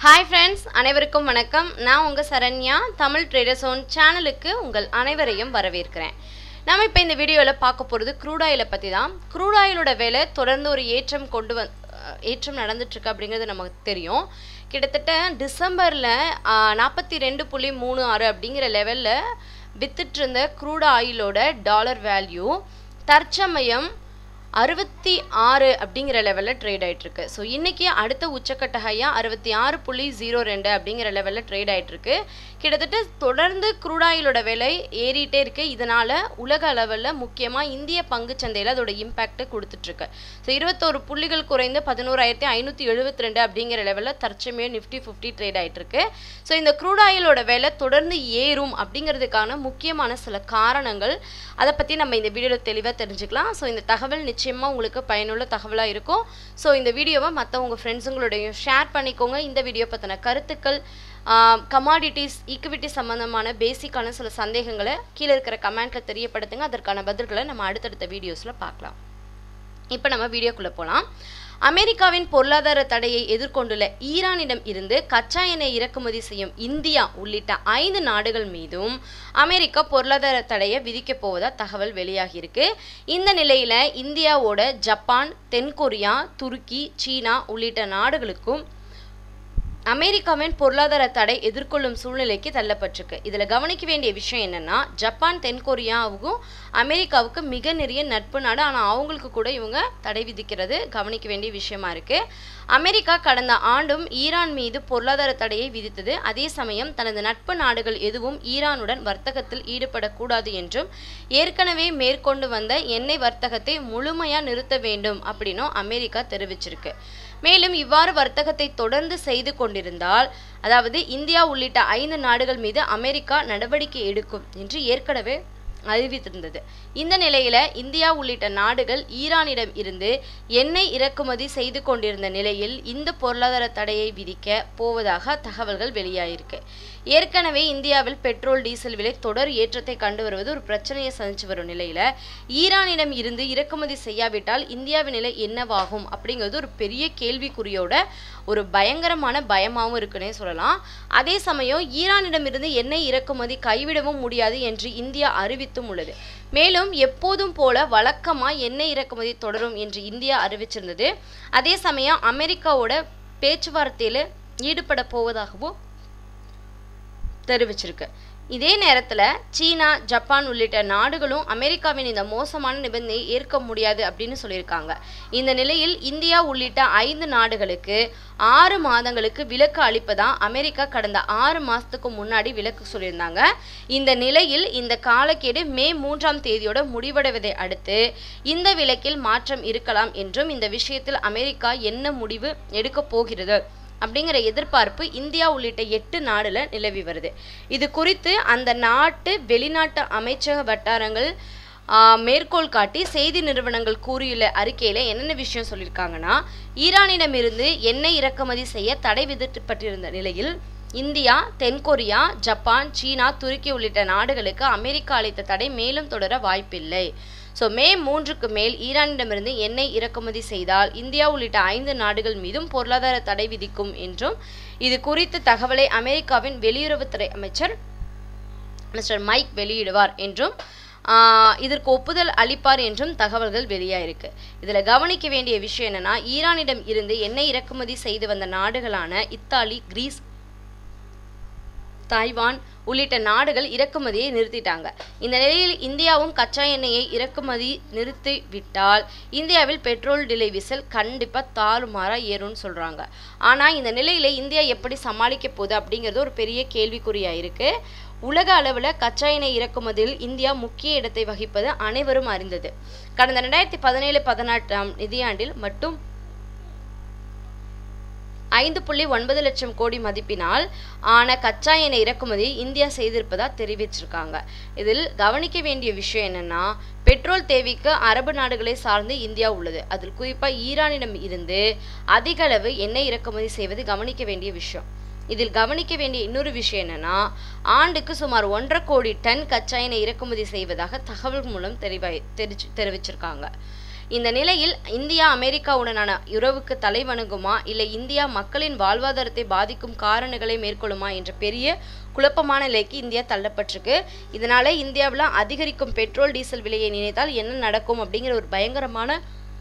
hi friends அனைவருக்கும் வணக்கம் நான் உங்கள் சரண்யா தமிழ் ட்ரேடர்ஸ் ஓன் சேனலுக்கு உங்கள் அனைவரையும் வரவேற்கிறேன் நம்ம இப்போ இந்த வீடியோவில் பார்க்க போகிறது க்ரூட் ஆயிலை பற்றி தான் க்ரூட் ஆயிலோட விலை தொடர்ந்து ஒரு ஏற்றம் கொண்டு வந் அஹ், ஏற்றம் நடந்துட்டுருக்கு அப்படிங்கிறது நமக்கு தெரியும் கிட்டத்தட்ட டிசம்பரில் நாற்பத்தி ரெண்டு புள்ளி மூணு ஆறு அப்படிங்கிற லெவலில் வித்துட்டு இருந்த க்ரூட் ஆயிலோட டாலர் வேல்யூ தற்சமயம் அறுபத்தி ஆறு அப்படிங்கிற லெவலில் ட்ரேட் ஆயிட்டிருக்கு ஸோ இன்றைக்கி அடுத்த உச்சக்கட்ட ஹையாக அறுபத்தி ஆறு புள்ளி ஜீரோ ரெண்டு அப்படிங்கிற லெவலில் ட்ரேட் ஆயிட்டிருக்கு கிட்டத்தட்ட தொடர்ந்து க்ரூடாயிலோட விலை ஏறிட்டே இருக்கு இதனால் உலக அளவில் முக்கியமாக இந்திய பங்குச் சந்தையில் அதோட இம்பேக்ட்டை கொடுத்துட்ருக்கு ஸோ இருபத்தோரு புள்ளிகள் குறைந்து பதினோராயிரத்தி ஐநூற்றி எழுபத்தி ரெண்டு அப்படிங்கிற லெவலில் தற்சமயம் நிஃப்டி ஃபிஃப்டி ட்ரேட் ஆயிட்டிருக்கு ஸோ இந்த க்ரூடாயிலோட விலை தொடர்ந்து ஏறும் அப்படிங்கிறதுக்கான முக்கியமான சில காரணங்கள் அதை பற்றி நம்ம இந்த வீடியோவில் தெளிவாக தெரிஞ்சுக்கலாம் ஸோ இந்த தகவல் நிச்சயமாக உங்களுக்கு பயனுள்ள தகவலாக இருக்கும் ஸோ இந்த வீடியோவை மற்றவங்க ஃப்ரெண்ட்ஸுங்களோடையும் ஷேர் பண்ணிக்கோங்க இந்த வீடியோ பற்றின கருத்துக்கள் கமாடிட்டிஸ் ஈக்விட்டி சம்மந்தமான பேசிக்கான சில சந்தேகங்களை கீழே இருக்கிற கமெண்ட்டில் தெரியப்படுத்துங்க அதற்கான பதில்களை நம்ம அடுத்தடுத்த வீடியோஸில் பார்க்கலாம் இப்போ நம்ம வீடியோக்குள்ளே போகலாம் அமெரிக்காவின் பொருளாதார தடையை எதிர்கொண்டுள்ள ஈரானிடம் இருந்து கச்சா எண்ணெய் இறக்குமதி செய்யும் இந்தியா உள்ளிட்ட ஐந்து நாடுகள் மீதும் அமெரிக்கா பொருளாதார தடையை விதிக்கப் போவதா தகவல் வெளியாகியிருக்கு இந்த நிலையில் இந்தியாவோட ஜப்பான் தென்கொரியா துருக்கி சீனா உள்ளிட்ட நாடுகளுக்கும் அமெரிக்காவின் பொருளாதார தடை எதிர்கொள்ளும் சூழ்நிலைக்கு தள்ளப்பட்டிருக்கு இதில் கவனிக்க வேண்டிய விஷயம் என்னன்னா ஜப்பான் தென்கொரியாவுக்கும் அமெரிக்காவுக்கு மிக நிறைய நட்பு நாடு ஆனால் அவங்களுக்கு கூட இவங்க தடை விதிக்கிறது கவனிக்க வேண்டிய விஷயமா இருக்கு அமெரிக்கா கடந்த ஆண்டும் ஈரான் மீது பொருளாதார தடையை விதித்தது அதே சமயம் தனது நட்பு நாடுகள் எதுவும் ஈரானுடன் வர்த்தகத்தில் ஈடுபடக்கூடாது என்றும் ஏற்கனவே மேற்கொண்டு வந்த எண்ணெய் வர்த்தகத்தை முழுமையாக நிறுத்த வேண்டும் அப்படின்னும் அமெரிக்கா தெரிவிச்சிருக்கு மேலும் இவ்வாறு வர்த்தகத்தை தொடர்ந்து செய்து கொண்டிருந்தால் அதாவது இந்தியா உள்ளிட்ட ஐந்து நாடுகள் மீது அமெரிக்கா நடவடிக்கை எடுக்கும் என்று ஏற்கனவே அறிவித்திருந்தது இந்த நிலையில இந்தியா உள்ளிட்ட நாடுகள் ஈரானிடம் இருந்து எண்ணெய் இறக்குமதி செய்து கொண்டிருந்த நிலையில் இந்த பொருளாதார தடையை விதிக்க போவதாக தகவல்கள் வெளியாயிருக்கு ஏற்கனவே இந்தியாவில் பெட்ரோல் டீசல் விலை தொடர் ஏற்றத்தை கண்டு வருவது ஒரு பிரச்சனையை சந்திச்சு வரும் நிலையில ஈரானிடம் இருந்து இறக்குமதி செய்யாவிட்டால் இந்தியாவின் நிலை என்னவாகும் அப்படிங்கிறது ஒரு பெரிய கேள்விக்குறியோட ஒரு பயங்கரமான பயமாகவும் இருக்குன்னே சொல்லலாம் அதே சமயம் ஈரானிடமிருந்து எண்ணெய் இறக்குமதி கைவிடவும் முடியாது என்று இந்தியா அறிவித்தும் உள்ளது மேலும் எப்போதும் போல வழக்கமாக எண்ணெய் இறக்குமதி தொடரும் என்று இந்தியா அறிவிச்சிருந்தது அதே சமயம் அமெரிக்காவோட பேச்சுவார்த்தையில் ஈடுபட போவதாகவும் தெரிவிச்சிருக்கு இதே நேரத்தில் சீனா ஜப்பான் உள்ளிட்ட நாடுகளும் அமெரிக்காவின் இந்த மோசமான நிபந்தனையை ஏற்க முடியாது அப்படின்னு சொல்லியிருக்காங்க இந்த நிலையில் இந்தியா உள்ளிட்ட ஐந்து நாடுகளுக்கு ஆறு மாதங்களுக்கு விலக்கு அளிப்பதா அமெரிக்கா கடந்த ஆறு மாதத்துக்கு முன்னாடி விலக்கு சொல்லியிருந்தாங்க இந்த நிலையில் இந்த காலக்கெடு மே மூன்றாம் தேதியோட முடிவடைவதை அடுத்து இந்த விலக்கில் மாற்றம் இருக்கலாம் என்றும் இந்த விஷயத்தில் அமெரிக்கா என்ன முடிவு எடுக்கப் போகிறது அப்படிங்கிற எதிர்பார்ப்பு இந்தியா உள்ளிட்ட எட்டு நாடுல நிலவி வருது இது குறித்து அந்த நாட்டு வெளிநாட்டு அமைச்சக வட்டாரங்கள் ஆஹ், மேற்கோள் காட்டி செய்தி நிறுவனங்கள் கூறியுள்ள அறிக்கையில என்னென்ன விஷயம் சொல்லியிருக்காங்கன்னா ஈரானிடமிருந்து எண்ணெய் இறக்குமதி செய்ய தடை விதிக்கப்பட்டிருந்த நிலையில் இந்தியா தென்கொரியா ஜப்பான் சீனா துருக்கி உள்ளிட்ட நாடுகளுக்கு அமெரிக்கா அளித்த தடை மேலும் தொடர வாய்ப்பில்லை ஸோ மே மூன்றுக்கு மேல் ஈரானிடமிருந்து எண்ணெய் இறக்குமதி செய்தால் இந்தியா உள்ளிட்ட ஐந்து நாடுகள் மீதும் பொருளாதார தடை விதிக்கும் என்றும் இது குறித்த தகவலை அமெரிக்காவின் வெளியுறவுத்துறை அமைச்சர் மிஸ்டர் மைக் வெளியிடுவார் என்றும் ஆஹ், இதற்கு ஒப்புதல் அளிப்பார் என்றும் தகவல்கள் வெளியாயிருக்கு இதில் கவனிக்க வேண்டிய விஷயம் என்னன்னா ஈரானிடம் இருந்து எண்ணெய் இறக்குமதி செய்து வந்த நாடுகளான இத்தாலி கிரீஸ் தாய்வான் உள்ளிட்ட நாடுகள் இறக்குமதியை நிறுத்திட்டாங்க இந்த நிலையில் இந்தியாவும் கச்சா எண்ணெயை இறக்குமதி நிறுத்திவிட்டால் இந்தியாவில் பெட்ரோல் விலை விசல் கண்டிப்பாக தாறுமாறாக ஏறும்னு சொல்கிறாங்க ஆனால் இந்த நிலையில் இந்தியா எப்படி சமாளிக்க போகுது அப்படிங்கிறது ஒரு பெரிய கேள்விக்குறியாக இருக்குது உலக அளவில் கச்சா எண்ணெய் இறக்குமதியில் இந்தியா முக்கிய இடத்தை வகிப்பது அனைவரும் அறிந்தது கடந்த ரெண்டாயிரத்தி பதினேழு பதினெட்டாம் நிதியாண்டில் மட்டும் ஐந்து புள்ளி ஒன்பது லட்சம் கோடி மதிப்பினால் ஆன கச்சா எண்ணெய் இறக்குமதி இந்தியா செய்திருப்பதா தெரிவிச்சிருக்காங்க இதில் கவனிக்க வேண்டிய விஷயம் என்னன்னா பெட்ரோல் தேவைக்கு அரபு நாடுகளை சார்ந்து இந்தியா உள்ளது அதில் குறிப்பாக ஈரானிடம் இருந்து அதிக அளவு எண்ணெய் இறக்குமதி செய்வது கவனிக்க வேண்டிய விஷயம் இதில் கவனிக்க வேண்டிய இன்னொரு விஷயம் என்னன்னா ஆண்டுக்கு சுமார் ஒன்றரை கோடி டன் கச்சா எண்ணெய் இறக்குமதி செய்வதாக தகவல் மூலம் தெரிவாய் தெரிச்சு தெரிவிச்சிருக்காங்க இந்த நிலையில் இந்தியா அமெரிக்காவுடனான உறவுக்கு தலை வணங்குமா இல்லை இந்தியா மக்களின் வாழ்வாதாரத்தை பாதிக்கும் காரணங்களை மேற்கொள்ளுமா என்ற பெரிய குழப்பமான நிலைக்கு இந்தியா தள்ளப்பட்டிருக்கு இதனால இந்தியாவில் அதிகரிக்கும் பெட்ரோல் டீசல் விலையை நினைத்தால் என்ன நடக்கும் அப்படிங்கிற ஒரு பயங்கரமான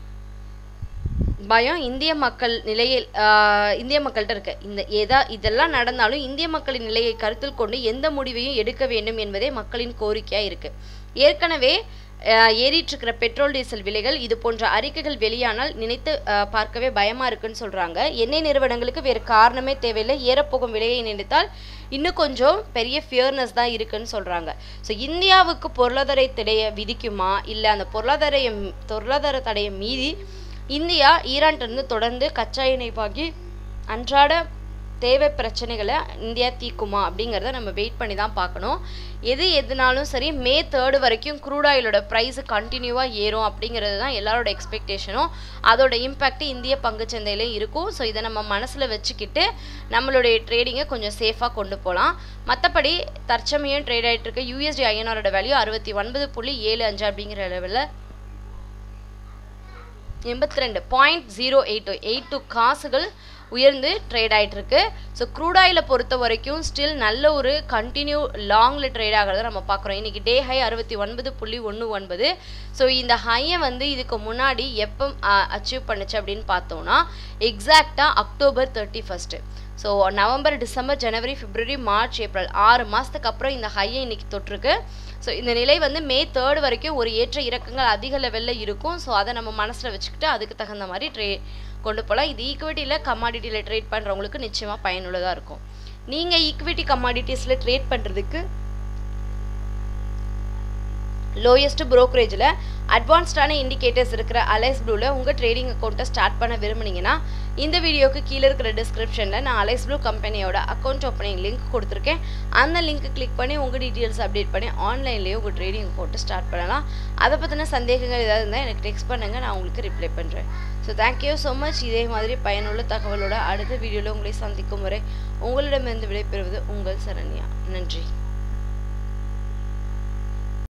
பயம் இந்திய மக்கள் நிலையில் ஆஹ், இந்திய மக்கள்கிட்ட இருக்கு இந்த எதா இதெல்லாம் நடந்தாலும் இந்திய மக்களின் நிலையை கருத்தில் கொண்டு எந்த முடிவையும் எடுக்க வேண்டும் என்பதே மக்களின் கோரிக்கையா இருக்கு ஏற்கனவே ஆஹ், ஏறிட்டு இருக்கிற பெட்ரோல் டீசல் விலைகள் இது போன்ற அறிக்கைகள் வெளியானால் நினைத்து ஆஹ், பார்க்கவே பயமா இருக்குன்னு சொல்றாங்க எண்ணெய் நிறுவனங்களுக்கு வேறு காரணமே தேவையில்லை ஏறப்போகும் விலையை நினைத்தால் இன்னும் கொஞ்சம் பெரிய ஃபியர்னஸ் தான் இருக்குன்னு சொல்றாங்க ஸோ இந்தியாவுக்கு பொருளாதார தடையை விதிக்குமா இல்லை அந்த பொருளாதார பொருளாதார தடையை மீறி இந்தியா ஈரான்கிட்ட தொடர்ந்து கச்சா எண்ணெய் வாங்கி அன்றாட தேவை பிரச்சனைகளை இந்தியா தீக்குமா அப்படிங்கிறத நம்ம வெயிட் பண்ணி தான் பார்க்கணும் எது எதுனாலும் சரி மே தேர்டு வரைக்கும் க்ரூட் ஆயிலோட ப்ரைஸ் கண்டினியூவாக ஏறும் அப்படிங்கிறது தான் எல்லாரோட எக்ஸ்பெக்டேஷனும் அதோட இம்பேக்ட் இந்திய பங்குச்சந்தையில இருக்கும் ஸோ இதை நம்ம மனசில் வச்சுக்கிட்டு நம்மளுடைய ட்ரேடிங்கை கொஞ்சம் சேஃபாக கொண்டு போகலாம் மற்றபடி தற்சமயம் ட்ரேட் ஆகிட்டு இருக்க யூஎஸ்டி ஐஎன்ஆரோட வேல்யூ அறுபத்தி ஒன்பது புள்ளி ஏழு அஞ்சு அப்படிங்கிற லெவலில் எண்பத்தி ரெண்டு point zero eight two eight two காசுகள் உயர்ந்து ட்ரேட் ஆயிட்டு இருக்கு ஸோ க்ரூட் ஆயிலை பொறுத்த வரைக்கும் ஸ்டில் நல்ல ஒரு கண்டினியூ லாங்ல ட்ரேட் ஆகிறத நம்ம பார்க்குறோம் இன்னைக்கு டே ஹை அறுபத்தி ஒன்பது புள்ளி ஒன்று ஒன்பது ஸோ இந்த ஹையை வந்து இதுக்கு முன்னாடி எப்போ அச்சீவ் பண்ணுச்சு அப்படின்னு பார்த்தோம்னா எக்ஸாக்டாக October thirty first so November December January February March April ஆறு மாதத்துக்கு அப்புறம் இந்த ஹையை இன்னைக்கு தொட்டிருக்கு ஸோ இந்த நிலை வந்து மே தேர்ட் வரைக்கும் ஒரு ஏற்ற இறக்கங்கள் அதிக லெவலில் இருக்கும் ஸோ அதை நம்ம மனசில் வச்சுக்கிட்டு அதுக்கு தகுந்த மாதிரி ட்ரே கொண்டு போகலாம் இது ஈக்விட்டியில் கமாடிட்டியில் ட்ரேட் பண்ணுறவங்களுக்கு நிச்சயமாக பயனுள்ளதாக இருக்கும் நீங்கள் ஈக்விட்டி கமாடிட்டிஸில் ட்ரேட் பண்ணுறதுக்கு லோயஸ்ட் ப்ரோக்கரேஜில் அட்வான்ஸ்டான இண்டிகேட்டர்ஸ் இருக்கிற அலைஸ் ப்ளூவில் உங்கள் ட்ரேடிங் அக்கௌண்ட்டை ஸ்டார்ட் பண்ண விரும்புனீங்கன்னா இந்த வீடியோக்கு கீழே இருக்கிற டிஸ்கிரிப்ஷனில் நான் அலைஸ் ப்ளூ கம்பெனியோட அக்கௌண்ட் ஓப்பனிங் லிங்க் கொடுத்துருக்கேன் அந்த லிங்க் கிளிக் பண்ணி உங்கள் டீட்டெயில்ஸ் அப்டேட் பண்ணி ஆன்லைன்லேயே உங்கள் ட்ரேடிங் அக்கௌண்ட்டை ஸ்டார்ட் பண்ணலாம் அதை பற்றின சந்தேகங்கள் ஏதாவது இருந்தால் எனக்கு டெக்ஸ்ட் பண்ணுங்கள் நான் உங்களுக்கு ரிப்ளை பண்ணுறேன் ஸோ தேங்க்யூ ஸோ மச் இதே மாதிரி பயனுள்ள தகவலோட அடுத்த வீடியோவில் உங்களை சந்திக்கும் வரை உங்களிடமிருந்து விடைபெறுவது உங்கள் சரண்யா நன்றி